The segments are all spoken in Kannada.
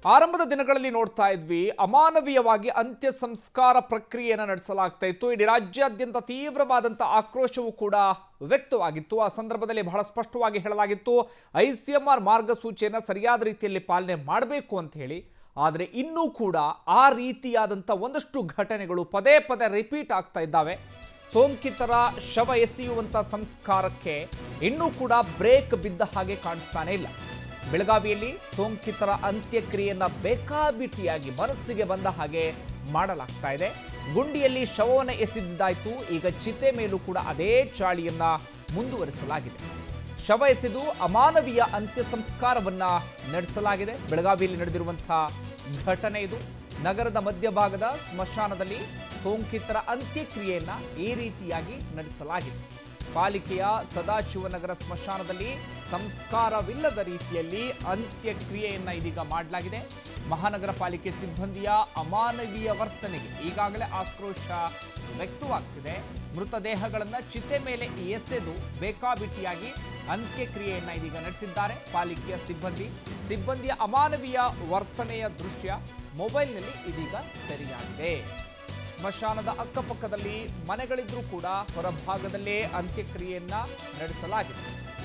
ಆರಂಭದ ದಿನಗಳಲ್ಲಿ ನೋಡ್ತಾ ಇದ್ವಿ ಅಮಾನವೀಯವಾಗಿ ಅಂತ್ಯ ಸಂಸ್ಕಾರ ಪ್ರಕ್ರಿಯೆಯನ್ನು ನಡೆಸಲಾಗ್ತಾ ಇತ್ತು ಇಡೀ ರಾಜ್ಯಾದ್ಯಂತ ತೀವ್ರವಾದಂಥ ಆಕ್ರೋಶವೂ ಕೂಡ ವ್ಯಕ್ತವಾಗಿತ್ತು ಆ ಸಂದರ್ಭದಲ್ಲಿ ಬಹಳ ಸ್ಪಷ್ಟವಾಗಿ ಹೇಳಲಾಗಿತ್ತು ಐ ಸಿ ಎಂ ಆರ್ ಮಾರ್ಗಸೂಚಿಯನ್ನು ಸರಿಯಾದ ರೀತಿಯಲ್ಲಿ ಪಾಲನೆ ಮಾಡಬೇಕು ಅಂತ ಹೇಳಿ ಆದರೆ ಇನ್ನೂ ಕೂಡ ಆ ರೀತಿಯಾದಂಥ ಒಂದಷ್ಟು ಘಟನೆಗಳು ಪದೇ ಪದೇ ರಿಪೀಟ್ ಆಗ್ತಾ ಇದ್ದಾವೆ ಸೋಂಕಿತರ ಶವ ಎಸೆಯುವಂಥ ಸಂಸ್ಕಾರಕ್ಕೆ ಇನ್ನೂ ಕೂಡ ಬ್ರೇಕ್ ಬಿದ್ದ ಹಾಗೆ ಕಾಣಿಸ್ತಾನೆ ಇಲ್ಲ ಬೆಳಗಾವಿಯಲ್ಲಿ ಸೋಂಕಿತರ ಅಂತ್ಯಕ್ರಿಯೆಯನ್ನ ಬೇಕಾಬಿಟ್ಟಿಯಾಗಿ ಮನಸ್ಸಿಗೆ ಬಂದ ಹಾಗೆ ಮಾಡಲಾಗ್ತಾ ಇದೆ ಗುಂಡಿಯಲ್ಲಿ ಶವವನ್ನು ಎಸೆದಿದ್ದಾಯ್ತು ಈಗ ಚಿತೆ ಮೇಲೂ ಕೂಡ ಅದೇ ಚಾಳಿಯನ್ನ ಮುಂದುವರಿಸಲಾಗಿದೆ ಶವ ಎಸೆದು ಅಮಾನವೀಯ ಅಂತ್ಯ ಸಂಸ್ಕಾರವನ್ನ ನಡೆಸಲಾಗಿದೆ ಬೆಳಗಾವಿಯಲ್ಲಿ ನಡೆದಿರುವಂತಹ ಘಟನೆ ಇದು ನಗರದ ಮಧ್ಯಭಾಗದ ಸ್ಮಶಾನದಲ್ಲಿ ಸೋಂಕಿತರ ಅಂತ್ಯಕ್ರಿಯೆಯನ್ನ ಈ ರೀತಿಯಾಗಿ ನಡೆಸಲಾಗಿದೆ ಪಾಲಿಕೆಯ ಸದಾಶಿವನಗರ ಸ್ಮಶಾನದಲ್ಲಿ ಸಂಸ್ಕಾರವಿಲ್ಲದ ರೀತಿಯಲ್ಲಿ ಅಂತ್ಯಕ್ರಿಯೆಯನ್ನ ಇದೀಗ ಮಾಡಲಾಗಿದೆ ಮಹಾನಗರ ಪಾಲಿಕೆ ಸಿಬ್ಬಂದಿಯ ಅಮಾನವೀಯ ವರ್ತನೆಗೆ ಈಗಾಗಲೇ ಆಕ್ರೋಶ ವ್ಯಕ್ತವಾಗ್ತಿದೆ ಮೃತದೇಹಗಳನ್ನು ಚಿತೆ ಮೇಲೆ ಎಸೆದು ಬೇಕಾಬಿಟ್ಟಿಯಾಗಿ ಅಂತ್ಯಕ್ರಿಯೆಯನ್ನ ಇದೀಗ ನಡೆಸಿದ್ದಾರೆ ಪಾಲಿಕೆಯ ಸಿಬ್ಬಂದಿ ಸಿಬ್ಬಂದಿಯ ಅಮಾನವೀಯ ವರ್ತನೆಯ ದೃಶ್ಯ ಮೊಬೈಲ್ನಲ್ಲಿ ಇದೀಗ ಸೆರೆಯಾಗಿದೆ ಸ್ಮಶಾನದ ಅಕ್ಕಪಕ್ಕದಲ್ಲಿ ಮನೆಗಳಿದ್ರೂ ಕೂಡ ಹೊರಭಾಗದಲ್ಲೇ ಅಂತ್ಯಕ್ರಿಯೆಯನ್ನ ನಡೆಸಲಾಗಿದೆ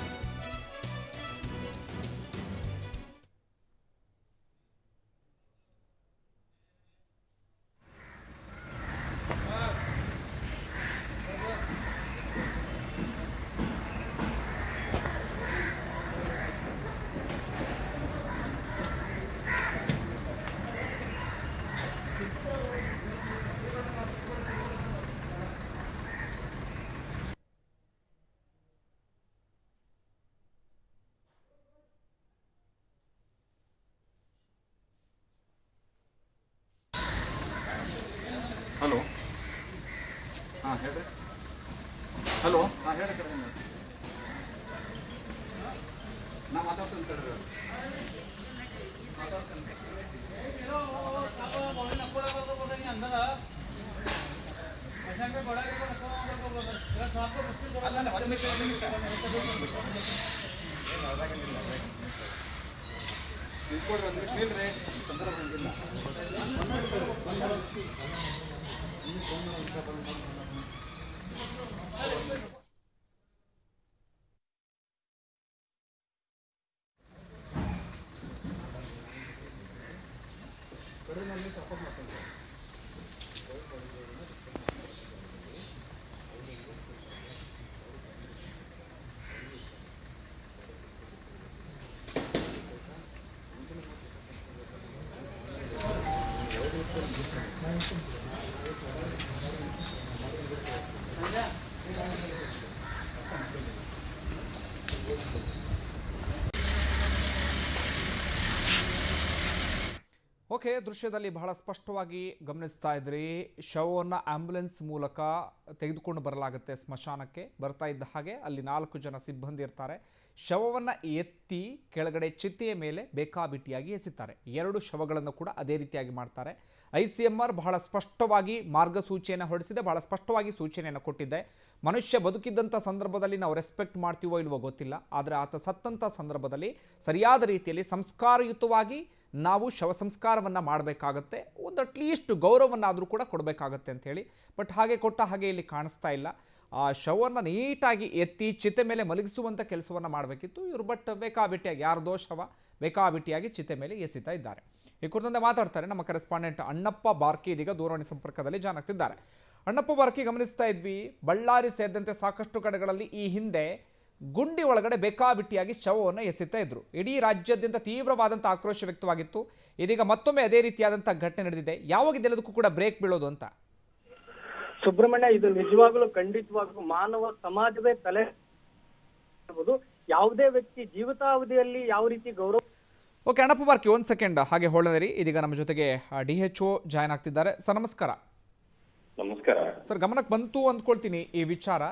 ಹಲೋ ಹಾಂ ಹೇಳ್ರಿ ಹಲೋ ಹಾಂ ಹೇಳಿ ಕರೆ ನಾ ಮಾತಾಡ್ತೀನಿ ಕರೆ ಅಲ್ಲ ಒಂದು ನಿಮಿಷ ಒಂದು ನಿಮಿಷ ನಿಂತ್ಕೊಡ್ರಿ ಒಂದು ನಿಮಿಷ ನಿಲ್ರಿ ತೊಂದರೆ ಬಂದಿಲ್ಲ ಓಕೆ ದೃಶ್ಯದಲ್ಲಿ ಬಹಳ ಸ್ಪಷ್ಟವಾಗಿ ಗಮನಿಸ್ತಾ ಇದ್ರಿ ಶವವನ್ನು ಆಂಬ್ಯುಲೆನ್ಸ್ ಮೂಲಕ ತೆಗೆದುಕೊಂಡು ಬರಲಾಗುತ್ತೆ ಸ್ಮಶಾನಕ್ಕೆ ಬರ್ತಾ ಇದ್ದ ಹಾಗೆ ಅಲ್ಲಿ ನಾಲ್ಕು ಜನ ಸಿಬ್ಬಂದಿ ಇರ್ತಾರೆ ಶವವನ್ನು ಎತ್ತಿ ಕೆಳಗಡೆ ಚಿತೆಯ ಮೇಲೆ ಬೇಕಾಬಿಟ್ಟಿಯಾಗಿ ಎಸಿತಾರೆ ಎರಡು ಶವಗಳನ್ನು ಕೂಡ ಅದೇ ರೀತಿಯಾಗಿ ಮಾಡ್ತಾರೆ ಐ ಸಿ ಎಂ ಆರ್ ಬಹಳ ಸ್ಪಷ್ಟವಾಗಿ ಮಾರ್ಗಸೂಚಿಯನ್ನು ಹೊರಡಿಸಿದೆ ಬಹಳ ಸ್ಪಷ್ಟವಾಗಿ ಸೂಚನೆಯನ್ನು ಕೊಟ್ಟಿದ್ದೆ ಮನುಷ್ಯ ಬದುಕಿದ್ದಂಥ ಸಂದರ್ಭದಲ್ಲಿ ನಾವು ರೆಸ್ಪೆಕ್ಟ್ ಮಾಡ್ತೀವೋ ಇಲ್ವೋ ಗೊತ್ತಿಲ್ಲ ಆದರೆ ಆತ ಸತ್ತಂಥ ಸಂದರ್ಭದಲ್ಲಿ ಸರಿಯಾದ ರೀತಿಯಲ್ಲಿ ಸಂಸ್ಕಾರಯುತವಾಗಿ ನಾವು ಶವ ಸಂಸ್ಕಾರವನ್ನು ಮಾಡಬೇಕಾಗತ್ತೆ ಒಂದು ಅಟ್ಲೀಸ್ಟ್ ಗೌರವವನ್ನಾದರೂ ಕೂಡ ಕೊಡಬೇಕಾಗತ್ತೆ ಅಂಥೇಳಿ ಬಟ್ ಹಾಗೆ ಕೊಟ್ಟ ಹಾಗೆ ಇಲ್ಲಿ ಕಾಣಿಸ್ತಾ ಇಲ್ಲ ಆ ಶವವನ್ನು ನೀಟಾಗಿ ಎತ್ತಿ ಚಿತೆ ಮೇಲೆ ಮಲಗಿಸುವಂಥ ಕೆಲಸವನ್ನು ಮಾಡಬೇಕಿತ್ತು ಇವರು ಬಟ್ ಬೇಕಾಬಿಟ್ಟಿಯಾಗಿ ಯಾರ್ದೋ ಶವ ಬೇಕಾಬಿಟ್ಟಿಯಾಗಿ ಚಿತೆ ಮೇಲೆ ಎಸಿತಾ ಇದ್ದಾರೆ ಈ ಕುರಿತಂತೆ ಮಾತಾಡ್ತಾರೆ ನಮ್ಮ ಕರೆಸ್ಪಾಂಡೆಂಟ್ ಅಣ್ಣಪ್ಪ ಬಾರ್ಕಿ ಇದೀಗ ದೂರವಾಣಿ ಸಂಪರ್ಕದಲ್ಲಿ ಜಾನ್ ಆಗ್ತಿದ್ದಾರೆ ಅಣ್ಣಪ್ಪ ಬಾರ್ಕಿ ಗಮನಿಸ್ತಾ ಇದ್ವಿ ಬಳ್ಳಾರಿ ಸೇರಿದಂತೆ ಸಾಕಷ್ಟು ಕಡೆಗಳಲ್ಲಿ ಈ ಹಿಂದೆ ಗುಂಡಿ ಒಳಗಡೆ ಬೇಕಾಬಿಟ್ಟಿಯಾಗಿ ಶವವನ್ನು ಎಸೆತಾ ಇದ್ರು ಇಡೀ ರಾಜ್ಯಾದ್ಯಂತ ತೀವ್ರವಾದಂಥ ಆಕ್ರೋಶ ವ್ಯಕ್ತವಾಗಿತ್ತು ಇದೀಗ ಮತ್ತೊಮ್ಮೆ ಅದೇ ರೀತಿಯಾದಂಥ ಘಟನೆ ನಡೆದಿದೆ ಯಾವಾಗ ಇದೆಲ್ಲದಕ್ಕೂ ಕೂಡ ಬ್ರೇಕ್ ಬೀಳೋದು ಅಂತ ಸುಬ್ರಹ್ಮಣ್ಯ ಇದು ನಿಜವಾಗ್ಲೂ ಖಂಡಿತವಾಗ್ಲೂ ಮಾನವ ಸಮಾಜವೇ ತಲೆ ಇರ್ಬೋದು. ಯಾವುದೇ ವ್ಯಕ್ತಿ ಜೀವಿತಾವಧಿಯಲ್ಲಿ ಯಾವ ರೀತಿ ಗೌರವ ಓಕೆ ಅಣ್ಣಪ್ಪ ಬಾರ್ಕಿ ಒಂದು ಸೆಕೆಂಡ್ ಹಾಗೆ ಹೊಳ್ಳದಿರಿ ಇದೀಗ ನಮ್ಮ ಜೊತೆಗೆ ಡಿ ಎಚ್ ಒ ಜಾಯ್ನ್ ಆಗ್ತಿದ್ದಾರೆ ಸರ್ ನಮಸ್ಕಾರ ನಮಸ್ಕಾರ ಸರ್ ಗಮನಕ್ಕೆ ಬಂತು ಅಂದ್ಕೊಳ್ತೀನಿ ಈ ವಿಚಾರ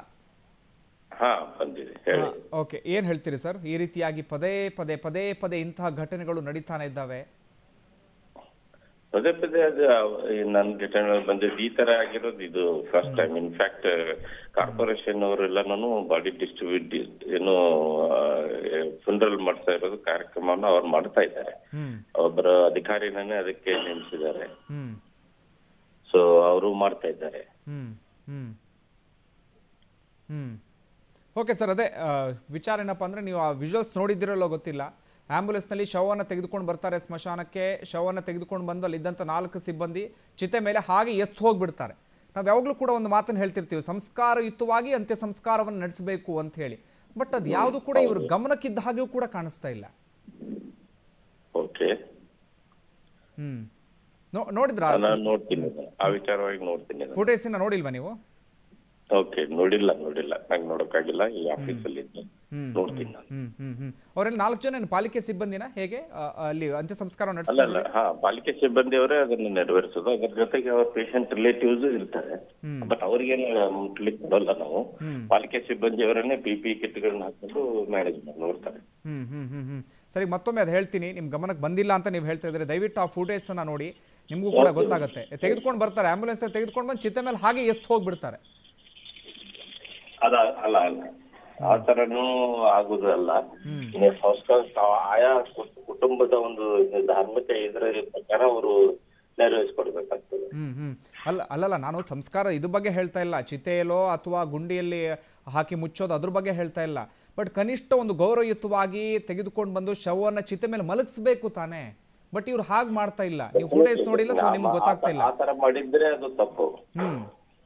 ಹಾ ಬಂದಿದೆ ಹೇಳಿ ಓಕೆ ಏನು ಹೇಳ್ತೀರಿ ಸರ್ ಈ ರೀತಿಯಾಗಿ ಪದೇ ಪದೇ ಪದೇ ಪದೇ ಇಂತಹ ಘಟನೆಗಳು ನಡೀತಾನೆ ಇದ್ದಾವೆ ಪದೇ ಪದೇ ಅದು ನನ್ ಘಟನೆ ಬಂದಿದ್ದು ಈ ತರ ಆಗಿರೋದು ಇದು ಫಸ್ಟ್ ಟೈಮ್ ಇನ್ಫ್ಯಾಕ್ಟ್ ಕಾರ್ಪೊರೇಷನ್ ಅವರೆಲ್ಲನೂ ಬಾಡಿ ಡಿಸ್ಟ್ರಿಬ್ಯೂಟ್ ಏನು ಫುನರಲ್ ಮಾಡ್ತಾ ಇರೋದು ಕಾರ್ಯಕ್ರಮನ ಅವ್ರು ಮಾಡ್ತಾ ಇದ್ದಾರೆ ಹ್ಮ್ ಒಬ್ಬರ ಅಧಿಕಾರಿನೇ ಅದಕ್ಕೆ ನೇಮಿಸಿದ್ದಾರೆ ಹ್ಮ್ ಸೊ ಅವರು ಮಾಡ್ತಾ ಇದ್ದಾರೆ ಹ್ಮ್ ಹ್ಮ್ ಹ್ಮ್ ಓಕೆ ಸರ್ ಅದೇ ಆ, ವಿಚಾರ ಏನಪ್ಪ ಅಂದರೆ ನೀವು ಆ ವಿಜುವಲ್ಸ್ ನೋಡಿದ್ದೀರಲ್ಲೋ ಗೊತ್ತಿಲ್ಲ ಆ್ಯಂಬುಲೆನ್ಸ್ನಲ್ಲಿ ಶವವನ್ನು ತೆಗೆದುಕೊಂಡು ಬರ್ತಾರೆ ಸ್ಮಶಾನಕ್ಕೆ ಶವವನ್ನು ತೆಗೆದುಕೊಂಡು ಬಂದು ಅಲ್ಲಿದ್ದಂಥ ನಾಲ್ಕು ಸಿಬ್ಬಂದಿ ಚಿತೆ ಮೇಲೆ ಹಾಗೆ ಎಷ್ಟು ಹೋಗ್ಬಿಡ್ತಾರೆ ನಾವು ಯಾವಾಗಲೂ ಕೂಡ ಒಂದು ಮಾತನ್ನು ಹೇಳ್ತಿರ್ತೀವಿ ಸಂಸ್ಕಾರಯುತವಾಗಿ ಅಂತ್ಯ ಸಂಸ್ಕಾರವನ್ನು ನಡೆಸಬೇಕು ಅಂತ ಹೇಳಿ ಬಟ್ ಅದು ಯಾವುದು ಕೂಡ ಇವರು ಗಮನಕ್ಕಿದ್ದ ಹಾಗೆಯೂ ಕೂಡ ಕಾಣಿಸ್ತಾ ಇಲ್ಲ ಓಕೆ ಹ್ಮ್ ನೋ ನೋಡಿದ್ರಾ ನಾನು ನೋಡ್ತೀನಿ ಅದನ್ನ. ಆ ವಿಚಾರವಾಗಿ ನೋಡ್ತೀನಿ ಅದನ್ನ. ಫುಟೇಜನ್ನ ನೋಡಿಲ್ವಾ ನೀವು ಓಕೆ ನೋಡಿಲ್ಲ ನೋಡಿಲ್ಲ ನಂಗೆ ನೋಡಕ್ಕಾಗಿಲ್ಲ ಈ ಆಫೀಸಲ್ಲಿ ಇದ್ದೆ ಹ್ಮ್ ನೋಡ್ತೀನಿ ನಾನು ಹ್ಮ್ ಹ್ಮ್ ಹ್ಮ್ ಅವರಲ್ಲಿ ನಾಲ್ಕು ಜನ ಏನು ಪಾಲಿಕೆ ಸಿಬ್ಬಂದಿನ ಹೇಗೆ ಆ, ಅಲ್ಲಿ ಅಂತ್ಯ ಸಂಸ್ಕಾರ ಅಲ್ಲ ನಡೆಸ್ತಾ ಅಲ್ಲ ಹಾ ಪಾಲಿಕೆ ಸಿಬ್ಬಂದಿಯವರೇ ಅದನ್ನ ನೆರವೇರಿಸೋದು ಅದ್ರ ಜೊತೆಗೆ ಅವ್ರ ಪೇಷಂಟ್ ರಿಲೇಟಿವ್ಸ್ ಇರ್ತಾರೆ ಬಟ್ ಅವ್ರಿಗೇನು ಮುಟ್ಲಿಕ್ಕೆ ಕೊಡಲ್ಲ ನಾವು ಪಾಲಿಕೆ ಸಿಬ್ಬಂದಿಯವರನ್ನೇ ಪಿ ಪಿ ಕಿಟ್ಗಳನ್ನ ಹಾಕೊಂಡು ಮ್ಯಾನೇಜ್ ಮಾಡಿ ನೋಡ್ತಾರೆ ಹ್ಮ್ ಹ್ಮ್ ಹ್ಮ್ ಹ್ಮ್ ಸರಿ ಮತ್ತೊಮ್ಮೆ ಅದು ಹೇಳ್ತೀನಿ ನಿಮ್ ಗಮನಕ್ಕೆ ಬಂದಿಲ್ಲ ಅಂತ ನೀವು ಹೇಳ್ತಾ ಇದ್ರೆ ದಯವಿಟ್ಟು ಆ ಫುಟೇಜ್ ಅನ್ನ ನೋಡಿ ನಿಮಗೂ ಕೂಡ ಗೊತ್ತಾಗುತ್ತೆ ತೆಗೆದುಕೊಂಡು ಬರ್ತಾರೆ ಆಂಬುಲೆನ್ಸ್ ತೆಗೆದುಕೊಂಡು ಬಂದು ಚಿತೆ ಮೇಲೆ ಹಾಗೆ ಎಷ್ಟು ಹೋಗ್ಬಿಡ್ತಾರೆ ಅದ ಅಲ್ಲ ಅಲ್ಲ ಆ ತರನೂ ಆಗುದಲ್ಲ ಇನ್ನು ಸಂಸ್ಕಾರ ತಾವ್ ಆಯಾ ಕು- ಕುಟುಂಬದ ಒಂದು ಇದು ಧಾರ್ಮಿಕ ಇದರ ಪ್ರಕಾರ ಅವರು ನೆರವೇರಿಸ್ಕೊಡ್ಬೇಕಾಗ್ತದೆ ಹ್ಮ್ ಹ್ಮ್ ಅಲ್ಲ ಅಲ್ಲಲ್ಲ ನಾನು ಸಂಸ್ಕಾರ ಇದ್ರ ಬಗ್ಗೆ ಹೇಳ್ತಾ ಇಲ್ಲ ಚಿತೆಯಲ್ಲೋ ಅಥವಾ ಗುಂಡಿಯಲ್ಲಿ ಹಾಕಿ ಮುಚ್ಚೋದು ಅದ್ರ ಬಗ್ಗೆ ಹೇಳ್ತಾ ಇಲ್ಲ ಬಟ್ ಕನಿಷ್ಠ ಒಂದು ಗೌರವಯುತವಾಗಿ ತೆಗೆದುಕೊಂಡು ಬಂದು ಶವವನ್ನು ಚಿತೆ ಮೇಲೆ ಮಲಗಿಸ್ಬೇಕು ತಾನೇ ಬಟ್ ಇವ್ರು ಹಾಗೆ ಮಾಡ್ತಾ ಇಲ್ಲ ನೀವು ಫುಟೇಜ್ ನೋಡಿಲ್ಲ ಸೊ ನಿಮ್ಗೆ ಗೊತ್ತಾಗ್ತಾ ಇಲ್ಲ ಆ ತರ ಮಾಡಿದ್ರೆ ಅದು ತಪ್ಪು ಹ್ಮ್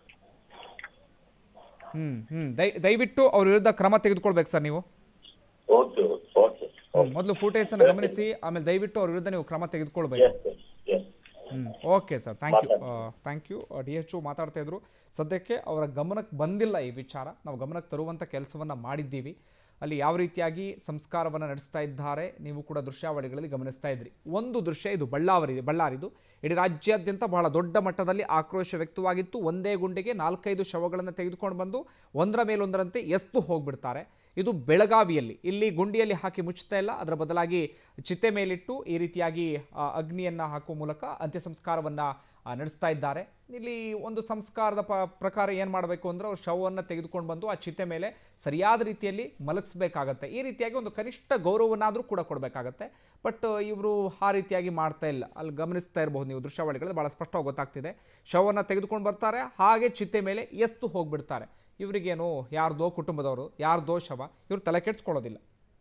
ಹ್ಮ್ ಹ್ಮ್ ದಯ ದಯವಿಟ್ಟು ಅವ್ರ ವಿರುದ್ಧ ಕ್ರಮ ತೆಗೆದುಕೊಳ್ಬೇಕು ಸರ್ ನೀವು ಓಕೆ ಓಕೆ ಹ್ಮ್, ಮೊದಲು ಫುಟೇಜ್ ಅನ್ನು ಗಮನಿಸಿ ಆಮೇಲೆ ದಯವಿಟ್ಟು ಅವ್ರ ವಿರುದ್ಧ ನೀವು ಕ್ರಮ ತೆಗೆದುಕೊಳ್ಬೇಕು yes yes hmm okay sir thank you thank you D H ಮಾತಾಡ್ತಾ ಇದ್ರು ಸದ್ಯಕ್ಕೆ ಅವರ ಗಮನಕ್ಕೆ ಬಂದಿಲ್ಲ ಈ ವಿಚಾರ ನಾವು ಗಮನಕ್ಕೆ ತರುವಂಥ ಕೆಲಸವನ್ನು ಮಾಡಿದ್ದೀವಿ ಅಲ್ಲಿ ಯಾವ ರೀತಿಯಾಗಿ ಸಂಸ್ಕಾರವನ್ನು ನಡೆಸ್ತಾ ಇದ್ದಾರೆ ನೀವು ಕೂಡ ದೃಶ್ಯಾವಳಿಗಳಲ್ಲಿ ಗಮನಿಸ್ತಾ ಇದ್ರಿ ಒಂದು ದೃಶ್ಯ ಇದು ಬಳ್ಳಾರಿ ಬಳ್ಳಾರಿದು ಇಡೀ ರಾಜ್ಯಾದ್ಯಂತ ಬಹಳ ದೊಡ್ಡ ಮಟ್ಟದಲ್ಲಿ ಆಕ್ರೋಶ ವ್ಯಕ್ತವಾಗಿತ್ತು ಒಂದೇ ಗುಂಡಿಗೆ ನಾಲ್ಕೈದು ಶವಗಳನ್ನು ತೆಗೆದುಕೊಂಡು ಬಂದು ಒಂದರ ಮೇಲೊಂದರಂತೆ ಎಸ್ತು ಹೋಗ್ಬಿಡ್ತಾರೆ ಇದು ಬೆಳಗಾವಿಯಲ್ಲಿ ಇಲ್ಲಿ ಗುಂಡಿಯಲ್ಲಿ ಹಾಕಿ ಮುಚ್ಚುತ್ತಾ ಇಲ್ಲ ಅದರ ಬದಲಾಗಿ ಚಿತೆ ಮೇಲಿಟ್ಟು ಈ ರೀತಿಯಾಗಿ ಆ, ಅಗ್ನಿಯನ್ನ ಹಾಕುವ ಮೂಲಕ ಅಂತ್ಯ ಸಂಸ್ಕಾರವನ್ನ ಆ, ನಡೆಸ್ತಾ ಇದ್ದಾರೆ ಇಲ್ಲಿ ಒಂದು ಸಂಸ್ಕಾರದ ಪ ಪ್ರಕಾರ ಏನು ಮಾಡಬೇಕು ಅಂದ್ರೆ ಅವ್ರು ಶವವನ್ನು ತೆಗೆದುಕೊಂಡು ಬಂದು ಆ ಚಿತೆ ಮೇಲೆ ಸರಿಯಾದ ರೀತಿಯಲ್ಲಿ ಮಲಗಿಸ್ಬೇಕಾಗತ್ತೆ ಈ ರೀತಿಯಾಗಿ ಒಂದು ಕನಿಷ್ಠ ಗೌರವನಾದರೂ ಕೂಡ ಕೊಡಬೇಕಾಗತ್ತೆ ಬಟ್ ಇವರು ಆ ರೀತಿಯಾಗಿ ಮಾಡ್ತಾ ಇಲ್ಲ ಅಲ್ಲಿ ಗಮನಿಸ್ತಾ ಇರಬಹುದು ನೀವು ದೃಶ್ಯಾವಳಿಗಳಲ್ಲಿ ಭಾಳ ಸ್ಪಷ್ಟವಾಗಿ ಗೊತ್ತಾಗ್ತಿದೆ ಶವವನ್ನು ತೆಗೆದುಕೊಂಡು ಬರ್ತಾರೆ ಹಾಗೆ ಚಿತೆ ಮೇಲೆ ಎಷ್ಟು ಹೋಗ್ಬಿಡ್ತಾರೆ ಇವರಿಗೇನು ಯಾರ್ದೋ ಕುಟುಂಬದವರು ಯಾರ್ದೋ ಶವ ಇವರು ತಲೆ ಕೆಡಿಸ್ಕೊಳ್ಳೋದಿಲ್ಲ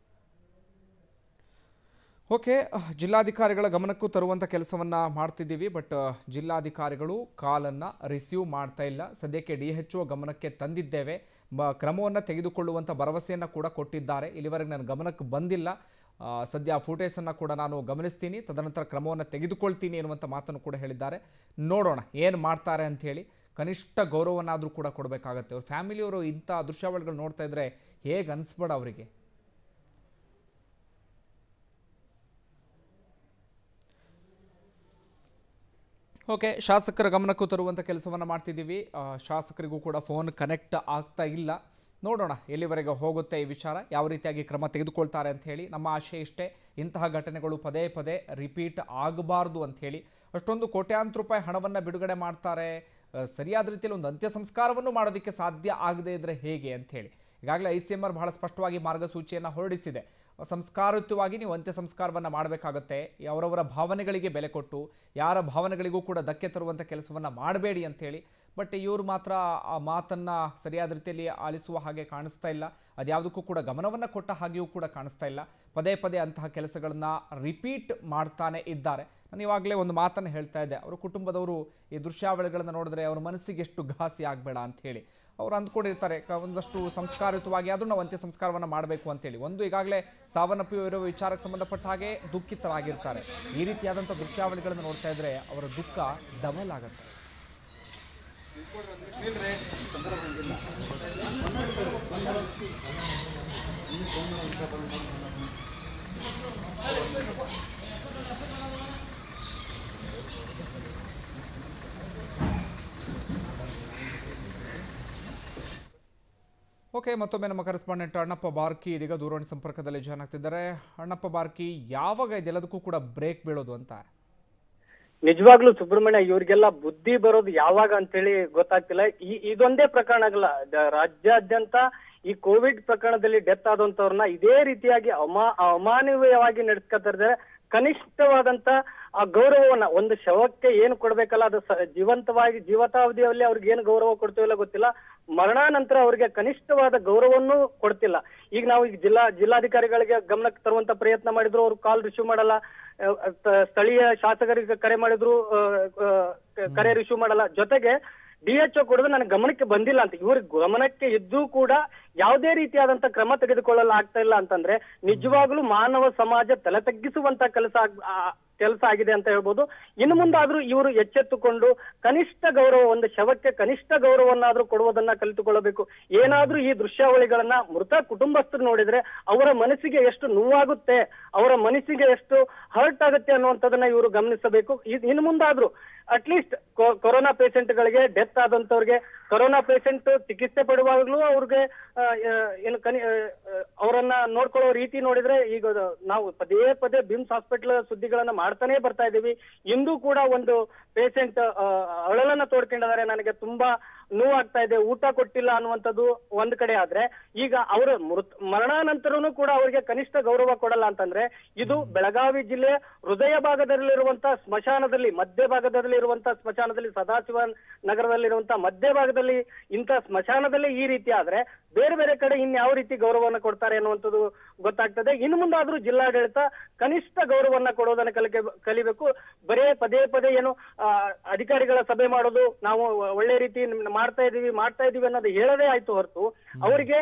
ಓಕೆ ಅಹ್, ಜಿಲ್ಲಾಧಿಕಾರಿಗಳ ಗಮನಕ್ಕೂ ತರುವಂಥ ಕೆಲಸವನ್ನು ಮಾಡ್ತಿದ್ದೀವಿ ಬಟ್ ಅಹ್, ಜಿಲ್ಲಾಧಿಕಾರಿಗಳು ಕಾಲನ್ನು ರಿಸೀವ್ ಮಾಡ್ತಾ ಇಲ್ಲ ಸದ್ಯಕ್ಕೆ ಡಿ ಎಚ್ ಒ ಗಮನಕ್ಕೆ ತಂದಿದ್ದೇವೆ ಬ ಕ್ರಮವನ್ನು ತೆಗೆದುಕೊಳ್ಳುವಂಥ ಭರವಸೆಯನ್ನು ಕೂಡ ಕೊಟ್ಟಿದ್ದಾರೆ ಇಲ್ಲಿವರೆಗೆ ನನ್ನ ಗಮನಕ್ಕೆ ಬಂದಿಲ್ಲ ಆ, ಸದ್ಯ ಫುಟೇಜನ್ನು ಕೂಡ ನಾನು ಗಮನಿಸ್ತೀನಿ ತದನಂತರ ಕ್ರಮವನ್ನು ತೆಗೆದುಕೊಳ್ತೀನಿ ಎನ್ನುವಂಥ ಮಾತನ್ನು ಕೂಡ ಹೇಳಿದ್ದಾರೆ ನೋಡೋಣ ಏನು ಮಾಡ್ತಾರೆ ಅಂತ ಹೇಳಿ ಕನಿಷ್ಠ ಗೌರವನಾದರೂ ಕೂಡ ಕೊಡಬೇಕಾಗತ್ತೆ ಅವ್ರ ಫ್ಯಾಮಿಲಿಯವರು ಇಂಥ ದೃಶ್ಯಾವಳಿಗಳು ನೋಡ್ತಾ ಇದ್ರೆ ಹೇಗೆ ಅನಿಸ್ಬೇಡ ಅವರಿಗೆ ಓಕೆ ಶಾಸಕರ ಗಮನಕ್ಕೂ ತರುವಂಥ ಕೆಲಸವನ್ನು ಮಾಡ್ತಿದ್ದೀವಿ ಆ, ಶಾಸಕರಿಗೂ ಕೂಡ ಫೋನ್ ಕನೆಕ್ಟ್ ಆಗ್ತಾ ಇಲ್ಲ ನೋಡೋಣ ಎಲ್ಲಿವರೆಗೆ ಹೋಗುತ್ತೆ ಈ ವಿಚಾರ ಯಾವ ರೀತಿಯಾಗಿ ಕ್ರಮ ತೆಗೆದುಕೊಳ್ತಾರೆ ಅಂತ ಹೇಳಿ ನಮ್ಮ ಆಶಯ ಇಷ್ಟೇ ಇಂತಹ ಘಟನೆಗಳು ಪದೇ ಪದೇ ರಿಪೀಟ್ ಆಗಬಾರ್ದು ಅಂತ ಹೇಳಿ ಅಷ್ಟೊಂದು ಕೋಟ್ಯಾಂತರ ರೂಪಾಯಿ ಹಣವನ್ನು ಬಿಡುಗಡೆ ಮಾಡ್ತಾರೆ ಆ, ಸರಿಯಾದ ರೀತಿಯಲ್ಲಿ ಒಂದು ಅಂತ್ಯ ಸಂಸ್ಕಾರವನ್ನು ಮಾಡೋದಕ್ಕೆ ಸಾಧ್ಯ ಆಗದೇ ಇದ್ರೆ ಹೇಗೆ ಅಂತ ಹೇಳಿ ಈಗಾಗಲೇ ಐ ಸಿ ಎಮ್ ಆರ್ ಬಹಳ ಸ್ಪಷ್ಟವಾಗಿ ಮಾರ್ಗಸೂಚಿಯನ್ನು ಹೊರಡಿಸಿದೆ ಸಂಸ್ಕಾರಯುತವಾಗಿ ನೀವು ಅಂತ್ಯ ಸಂಸ್ಕಾರವನ್ನು ಮಾಡಬೇಕಾಗತ್ತೆ ಅವರವರ ಭಾವನೆಗಳಿಗೆ ಬೆಲೆ ಕೊಟ್ಟು ಯಾರ ಭಾವನೆಗಳಿಗೂ ಕೂಡ ಧಕ್ಕೆ ತರುವಂಥ ಕೆಲಸವನ್ನು ಮಾಡಬೇಡಿ ಅಂತೇಳಿ ಬಟ್ ಇವರು ಮಾತ್ರ ಆ ಮಾತನ್ನು ಸರಿಯಾದ ರೀತಿಯಲ್ಲಿ ಆಲಿಸುವ ಹಾಗೆ ಕಾಣಿಸ್ತಾ ಇಲ್ಲ ಅದ್ಯಾವುದಕ್ಕೂ ಕೂಡ ಗಮನವನ್ನು ಕೊಟ್ಟ ಹಾಗೆಯೂ ಕೂಡ ಕಾಣಿಸ್ತಾ ಇಲ್ಲ ಪದೇ ಪದೇ ಅಂತಹ ಕೆಲಸಗಳನ್ನು ರಿಪೀಟ್ ಮಾಡ್ತಾನೆ ಇದ್ದಾರೆ ನಾನು ಇವಾಗಲೇ ಒಂದು ಮಾತನ್ನು ಹೇಳ್ತಾ ಇದ್ದೆ ಅವರ ಕುಟುಂಬದವರು ಈ ದೃಶ್ಯಾವಳಿಗಳನ್ನು ನೋಡಿದ್ರೆ ಅವ್ರ ಮನಸ್ಸಿಗೆ ಎಷ್ಟು ಘಾಸಿ ಆಗಬೇಡ ಅಂತ ಹೇಳಿ ಅವ್ರು ಅಂದ್ಕೊಂಡಿರ್ತಾರೆ ಕ- ಒಂದಷ್ಟು ಸಂಸ್ಕಾರಯುತವಾಗಿ ಆದರೂ ನಾವು ಅಂತ್ಯ ಸಂಸ್ಕಾರವನ್ನು ಮಾಡಬೇಕು ಅಂತೇಳಿ ಒಂದು ಈಗಾಗಲೇ ಸಾವನ್ನಪ್ಪಿರುವ ವಿಚಾರಕ್ಕೆ ಸಂಬಂಧಪಟ್ಟ ಹಾಗೆ ದುಃಖಿತರಾಗಿರ್ತಾರೆ ಈ ರೀತಿಯಾದಂಥ ದೃಶ್ಯಾವಳಿಗಳನ್ನು ನೋಡ್ತಾ ಇದ್ರೆ ಅವರ ದುಃಖ ಡಬಲ್ ಆಗುತ್ತೆ ಓಕೆ ಮತ್ತೊಮ್ಮೆ ನಮ್ಮ ಕರೆಸ್ಪಾಂಡೆಂಟ್ ಅಣ್ಣಪ್ಪ ಬಾರ್ಕಿ ಇದೀಗ ದೂರವಾಣಿ ಸಂಪರ್ಕದಲ್ಲಿ ಜಾಯ್ನ್ ಆಗ್ತಿದ್ದಾರೆ ಅಣ್ಣಪ್ಪ ಬಾರ್ಕಿ ಯಾವಾಗ ಇದೆಲ್ಲದಕ್ಕೂ ಕೂಡ ಬ್ರೇಕ್ ಬೀಳೋದು ಅಂತ ನಿಜವಾಗ್ಲೂ ಸುಬ್ರಹ್ಮಣ್ಯ ಇವ್ರಿಗೆಲ್ಲ ಬುದ್ಧಿ ಬರೋದು ಯಾವಾಗ ಅಂತೇಳಿ ಗೊತ್ತಾಗ್ತಿಲ್ಲ ಈ ಇದೊಂದೇ ಪ್ರಕರಣ ಆಗಲ್ಲ ದ- ರಾಜ್ಯಾದ್ಯಂತ ಈ ಕೋವಿಡ್ ಪ್ರಕರಣದಲ್ಲಿ ಡೆತ್ ಆದಂತವ್ರನ್ನ ಇದೇ ರೀತಿಯಾಗಿ ಅಮಾ ಅಮಾನವೀಯವಾಗಿ ನಡೆಸ್ಕೊತಾ ಇದ್ದಾರೆ ಕನಿಷ್ಠವಾದಂತ ಆ ಗೌರವವನ್ನ ಒಂದು ಶವಕ್ಕೆ ಏನು ಕೊಡ್ಬೇಕಲ್ಲ ಅದು ಸ- ಜೀವಂತವಾಗಿ ಜೀವಿತಾವಧಿಯಲ್ಲಿ ಅವ್ರಿಗೆ ಏನು ಗೌರವ ಕೊಡ್ತೀವಿಲ್ಲ ಗೊತ್ತಿಲ್ಲ ಮರಣಾನಂತರ ಅವ್ರಿಗೆ ಕನಿಷ್ಠವಾದ ಗೌರವವನ್ನು ಕೊಡ್ತಿಲ್ಲ ಈಗ ನಾವು ಈಗ ಜಿಲ್ಲಾ ಜಿಲ್ಲಾಧಿಕಾರಿಗಳಿಗೆ ಗಮನಕ್ಕೆ ತರುವಂತ ಪ್ರಯತ್ನ ಮಾಡಿದ್ರು ಅವ್ರು ಕಾಲ್ ರಿಸೀವ್ ಮಾಡಲ್ಲ ಅಹ್, ಅಹ್, ಸ್ಥಳೀಯ ಶಾಸಕರಿಗೆ ಕರೆ ಮಾಡಿದ್ರು ಅಹ್, ಅಹ್, ಕ- ಕರೆ ರಿಸೀವ್ ಮಾಡಲ್ಲ ಜೊತೆಗೆ ಡಿ ಎಚ್ ಒ ಕೊಡೋದು ನನಗೆ ಗಮನಕ್ಕೆ ಬಂದಿಲ್ಲ ಅಂತ ಇವ್ರಿಗೆ ಗಮನಕ್ಕೆ ಇದ್ದು ಕೂಡ ಯಾವುದೇ ರೀತಿಯಾದಂತ ಕ್ರಮ ತೆಗೆದುಕೊಳ್ಳಲು ಆಗ್ತಾ ಇಲ್ಲ ಅಂತಂದ್ರೆ ನಿಜವಾಗ್ಲೂ ಮಾನವ ಸಮಾಜ ತಲೆ ತಗ್ಗಿಸುವಂತ ಕೆಲಸ ಕೆಲಸ ಆಗಿದೆ ಅಂತ ಹೇಳ್ಬೋದು ಇನ್ನು ಮುಂದಾದ್ರೂ ಇವರು ಎಚ್ಚೆತ್ತುಕೊಂಡು ಕನಿಷ್ಠ ಗೌರವ ಒಂದು ಶವಕ್ಕೆ ಕನಿಷ್ಠ ಗೌರವವನ್ನಾದ್ರೂ ಕೊಡುವುದನ್ನ ಕಲಿತುಕೊಳ್ಳಬೇಕು ಏನಾದ್ರೂ ಈ ದೃಶ್ಯಾವಳಿಗಳನ್ನ ಮೃತ ಕುಟುಂಬಸ್ಥರು ನೋಡಿದ್ರೆ ಅವರ ಮನಸ್ಸಿಗೆ ಎಷ್ಟು ನೋವಾಗುತ್ತೆ ಅವರ ಮನಸ್ಸಿಗೆ ಎಷ್ಟು ಹರ್ಟ್ ಆಗುತ್ತೆ ಅನ್ನುವಂಥದ್ದನ್ನ ಇವರು ಗಮನಿಸಬೇಕು ಇದ್- ಇನ್ನು ಮುಂದಾದ್ರೂ ಅಟ್ಲೀಸ್ಟ್ ಕೊರೋನಾ ಗಳಿಗೆ ಡೆತ್ ಆದಂತವ್ರಿಗೆ ಕೊರೋನಾ ಪೇಷಂಟ್ ಚಿಕಿತ್ಸೆ ಪಡುವಾಗಲೂ ಅವ್ರಿಗೆ ಆ, ಆ, ಏನು ಕನಿ ಆ, ಆ, ಅವರನ್ನ ನೋಡ್ಕೊಳ್ಳೋ ರೀತಿ ನೋಡಿದ್ರೆ ಈಗ ಅದು ನಾವು ಪದೇ ಪದೇ ಬಿಮ್ಸ್ ಹಾಸ್ಪಿಟಲ್ ಸುದ್ದಿಗಳನ್ನ ಮಾಡ್ತಾನೆ ಬರ್ತಾ ಇದೀವಿ ಇಂದು ಕೂಡ ಒಂದು ಪೇಷಂಟ್ ಅಳಲನ್ನ ತೋಡ್ಕೊಂಡಿದ್ದಾರೆ ನನಗೆ ತುಂಬಾ ನೋವಾಗ್ತಾ ಇದೆ ಊಟ ಕೊಟ್ಟಿಲ್ಲ ಅನ್ನುವಂಥದ್ದು ಒಂದ್ ಕಡೆ ಆದ್ರೆ ಈಗ ಅವರ ಮೃತ್ ಮರಣಾನಂತರನೂ ಕೂಡ ಅವರಿಗೆ ಕನಿಷ್ಠ ಗೌರವ ಕೊಡಲ್ಲ ಅಂತಂದ್ರೆ ಇದು ಬೆಳಗಾವಿ ಜಿಲ್ಲೆ ಹೃದಯ ಭಾಗದಲ್ಲಿರುವಂತ ಸ್ಮಶಾನದಲ್ಲಿ ಮಧ್ಯ ಭಾಗದಲ್ಲಿ ಇರುವಂತ ಸ್ಮಶಾನದಲ್ಲಿ ಸದಾಶಿವ ನಗರದಲ್ಲಿರುವಂತ ಮಧ್ಯ ಭಾಗದಲ್ಲಿ ಇಂಥ ಸ್ಮಶಾನದಲ್ಲಿ ಈ ರೀತಿ ಆದ್ರೆ ಬೇರೆ ಬೇರೆ ಕಡೆ ಇನ್ಯಾವ ರೀತಿ ಗೌರವವನ್ನು ಕೊಡ್ತಾರೆ ಅನ್ನುವಂಥದ್ದು ಗೊತ್ತಾಗ್ತದೆ ಇನ್ನು ಮುಂದಾದ್ರೂ ಜಿಲ್ಲಾಡಳಿತ ಕನಿಷ್ಠ ಗೌರವವನ್ನ ಕೊಡೋದನ್ನ ಕಲಿಕೆ ಕಲಿಬೇಕು ಬರೇ ಪದೇ ಪದೇ ಏನು ಆ, ಅಧಿಕಾರಿಗಳ ಸಭೆ ಮಾಡೋದು ನಾವು ಒಳ್ಳೆ ರೀತಿ ಮಾಡ್ತಾ ಇದೀವಿ ಮಾಡ್ತಾ ಇದೀವಿ ಅನ್ನೋದು ಹೇಳದೇ ಆಯ್ತು ಹೊರತು ಅವರಿಗೆ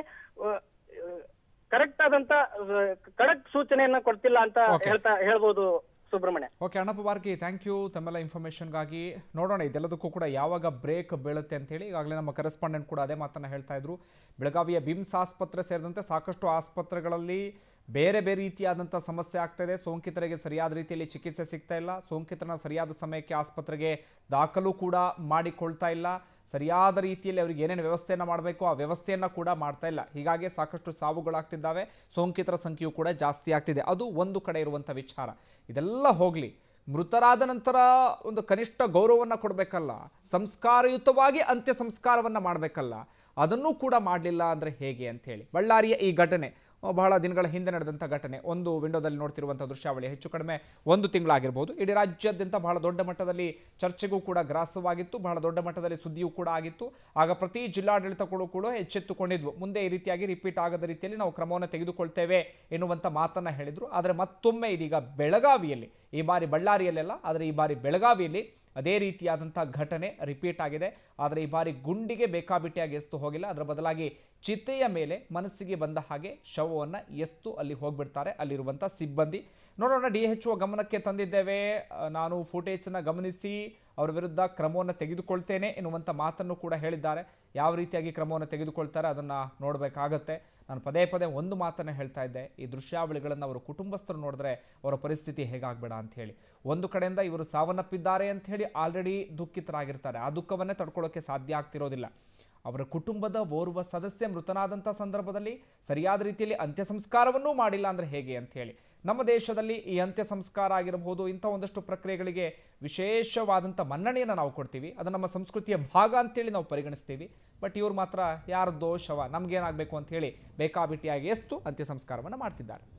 ಕರೆಕ್ಟ್ ಆದಂತ ಕಡಕ್ ಸೂಚನೆಯನ್ನ ಕೊಡ್ತಿಲ್ಲ ಅಂತ Okay. ಹೇಳ್ತಾ ಹೇಳ್ಬೋದು Subrahmanya okay Annappa Barki thank you ತಮ್ಮೆಲ್ಲ ಇನ್ಫಾರ್ಮೇಷನ್ಗಾಗಿ ನೋಡೋಣ ಇದೆಲ್ಲದಕ್ಕೂ ಕೂಡ ಯಾವಾಗ ಬ್ರೇಕ್ ಬೀಳುತ್ತೆ ಅಂತೇಳಿ ಈಗಾಗಲೇ ನಮ್ಮ ಕರೆಸ್ಪಾಂಡೆಂಟ್ ಕೂಡ ಅದೇ ಮಾತನ್ನು ಹೇಳ್ತಾ ಇದ್ರು ಬೆಳಗಾವಿಯ ಬಿಮ್ಸ್ ಆಸ್ಪತ್ರೆ ಸೇರಿದಂತೆ ಸಾಕಷ್ಟು ಆಸ್ಪತ್ರೆಗಳಲ್ಲಿ ಬೇರೆ ಬೇರೆ ರೀತಿಯಾದಂಥ ಸಮಸ್ಯೆ ಆಗ್ತಾ ಇದೆ ಸೋಂಕಿತರಿಗೆ ಸರಿಯಾದ ರೀತಿಯಲ್ಲಿ ಚಿಕಿತ್ಸೆ ಸಿಗ್ತಾ ಇಲ್ಲ ಸೋಂಕಿತರನ್ನ ಸರಿಯಾದ ಸಮಯಕ್ಕೆ ಆಸ್ಪತ್ರೆಗೆ ದಾಖಲು ಕೂಡ ಮಾಡಿಕೊಳ್ತಾ ಇಲ್ಲ ಸರಿಯಾದ ರೀತಿಯಲ್ಲಿ ಅವರಿಗೆ ಏನೇನು ವ್ಯವಸ್ಥೆಯನ್ನು ಮಾಡಬೇಕು ಆ ವ್ಯವಸ್ಥೆಯನ್ನು ಕೂಡ ಮಾಡ್ತಾ ಇಲ್ಲ ಹೀಗಾಗಿ ಸಾಕಷ್ಟು ಸಾವುಗಳಾಗ್ತಿದ್ದಾವೆ ಸೋಂಕಿತರ ಸಂಖ್ಯೆಯು ಕೂಡ ಜಾಸ್ತಿ ಆಗ್ತಿದೆ ಅದು ಒಂದು ಕಡೆ ಇರುವಂಥ ವಿಚಾರ ಇದೆಲ್ಲ ಹೋಗಲಿ ಮೃತರಾದ ನಂತರ ಒಂದು ಕನಿಷ್ಠ ಗೌರವವನ್ನು ಕೊಡಬೇಕಲ್ಲ ಸಂಸ್ಕಾರಯುತವಾಗಿ ಅಂತ್ಯ ಸಂಸ್ಕಾರವನ್ನು ಮಾಡಬೇಕಲ್ಲ ಅದನ್ನೂ ಕೂಡ ಮಾಡಲಿಲ್ಲ ಅಂದರೆ ಹೇಗೆ ಅಂಥೇಳಿ ಬಳ್ಳಾರಿಯ ಈ ಘಟನೆ ಆ, ಬಹಳ ದಿನಗಳ ಹಿಂದೆ ನಡೆದಂಥ ಘಟನೆ ಒಂದು ವಿಂಡೋದಲ್ಲಿ ನೋಡ್ತಿರುವಂಥ ದೃಶ್ಯಾವಳಿ ಹೆಚ್ಚು ಕಡಿಮೆ ಒಂದು ತಿಂಗಳಾಗಿರ್ಬೋದು ಇಡೀ ರಾಜ್ಯಾದ್ಯಂತ ಬಹಳ ದೊಡ್ಡ ಮಟ್ಟದಲ್ಲಿ ಚರ್ಚೆಗೂ ಕೂಡ ಗ್ರಾಸವಾಗಿತ್ತು ಬಹಳ ದೊಡ್ಡ ಮಟ್ಟದಲ್ಲಿ ಸುದ್ದಿಯೂ ಕೂಡ ಆಗಿತ್ತು ಆಗ ಪ್ರತಿ ಜಿಲ್ಲಾಡಳಿತಗಳು ಕೂಡ ಎಚ್ಚೆತ್ತುಕೊಂಡಿದ್ವು ಮುಂದೆ ಈ ರೀತಿಯಾಗಿ ರಿಪೀಟ್ ಆಗದ ರೀತಿಯಲ್ಲಿ ನಾವು ಕ್ರಮವನ್ನು ತೆಗೆದುಕೊಳ್ತೇವೆ ಎನ್ನುವಂಥ ಮಾತನ್ನು ಹೇಳಿದರು ಆದರೆ ಮತ್ತೊಮ್ಮೆ ಇದೀಗ ಬೆಳಗಾವಿಯಲ್ಲಿ ಈ ಬಾರಿ ಬಳ್ಳಾರಿಯಲ್ಲೆಲ್ಲ ಆದರೆ ಈ ಬಾರಿ ಬೆಳಗಾವಿಯಲ್ಲಿ ಅದೇ ರೀತಿಯಾದಂಥ ಘಟನೆ ರಿಪೀಟ್ ಆಗಿದೆ ಆದರೆ ಈ ಬಾರಿ ಗುಂಡಿಗೆ ಬೇಕಾಬಿಟ್ಟಿಯಾಗಿ ಎಸ್ತು ಹೋಗಿಲ್ಲ ಅದರ ಬದಲಾಗಿ ಚಿತೆಯ ಮೇಲೆ ಮನಸ್ಸಿಗೆ ಬಂದ ಹಾಗೆ ಶವವನ್ನು ಎಸ್ತು ಅಲ್ಲಿ ಹೋಗ್ಬಿಡ್ತಾರೆ ಅಲ್ಲಿರುವಂಥ ಸಿಬ್ಬಂದಿ ನೋಡೋಣ ಡಿ ಎಚ್ ಒ ಗಮನಕ್ಕೆ ತಂದಿದ್ದೇವೆ ಆ, ನಾನು ಫುಟೇಜನ್ನು ಗಮನಿಸಿ ಅವರ ವಿರುದ್ಧ ಕ್ರಮವನ್ನು ತೆಗೆದುಕೊಳ್ತೇನೆ ಎನ್ನುವಂಥ ಮಾತನ್ನು ಕೂಡ ಹೇಳಿದ್ದಾರೆ ಯಾವ ರೀತಿಯಾಗಿ ಕ್ರಮವನ್ನು ತೆಗೆದುಕೊಳ್ತಾರೆ ಅದನ್ನು ನೋಡಬೇಕಾಗತ್ತೆ ನಾನು ಪದೇ ಪದೇ ಒಂದು ಮಾತನ್ನು ಹೇಳ್ತಾ ಇದ್ದೆ ಈ ದೃಶ್ಯಾವಳಿಗಳನ್ನು ಅವರ ಕುಟುಂಬಸ್ಥರು ನೋಡಿದ್ರೆ ಅವರ ಪರಿಸ್ಥಿತಿ ಹೇಗಾಗಬೇಡ ಅಂತ ಹೇಳಿ ಒಂದು ಕಡೆಯಿಂದ ಇವರು ಸಾವನ್ನಪ್ಪಿದ್ದಾರೆ ಅಂತ ಹೇಳಿ ಆಲ್ರೆಡಿ ದುಃಖಿತರಾಗಿರ್ತಾರೆ ಆ ದುಃಖವನ್ನೇ ತಡ್ಕೊಳ್ಳೋಕ್ಕೆ ಸಾಧ್ಯ ಆಗ್ತಿರೋದಿಲ್ಲ ಅವರ ಕುಟುಂಬದ ಓರ್ವ ಸದಸ್ಯ ಮೃತನಾದಂಥ ಸಂದರ್ಭದಲ್ಲಿ ಸರಿಯಾದ ರೀತಿಯಲ್ಲಿ ಅಂತ್ಯ ಸಂಸ್ಕಾರವನ್ನೂ ಮಾಡಿಲ್ಲ ಅಂದರೆ ಹೇಗೆ ಅಂತ ಹೇಳಿ ನಮ್ಮ ದೇಶದಲ್ಲಿ ಈ ಅಂತ್ಯ ಸಂಸ್ಕಾರ ಆಗಿರಬಹುದು ಇಂಥ ಒಂದಷ್ಟು ಪ್ರಕ್ರಿಯೆಗಳಿಗೆ ವಿಶೇಷವಾದಂಥ ಮನ್ನಣೆಯನ್ನು ನಾವು ಕೊಡ್ತೀವಿ ಅದು ನಮ್ಮ ಸಂಸ್ಕೃತಿಯ ಭಾಗ ಅಂತೇಳಿ ನಾವು ಪರಿಗಣಿಸ್ತೀವಿ ಬಟ್ ಇವ್ರು ಮಾತ್ರ ಯಾರದ್ದೋ ಶವ ನಮಗೇನಾಗಬೇಕು ಅಂತ ಹೇಳಿ ಬೇಕಾಬಿಟ್ಟಿಯಾಗಿ ಎಷ್ಟು ಅಂತ್ಯ ಸಂಸ್ಕಾರವನ್ನು ಮಾಡ್ತಿದ್ದಾರೆ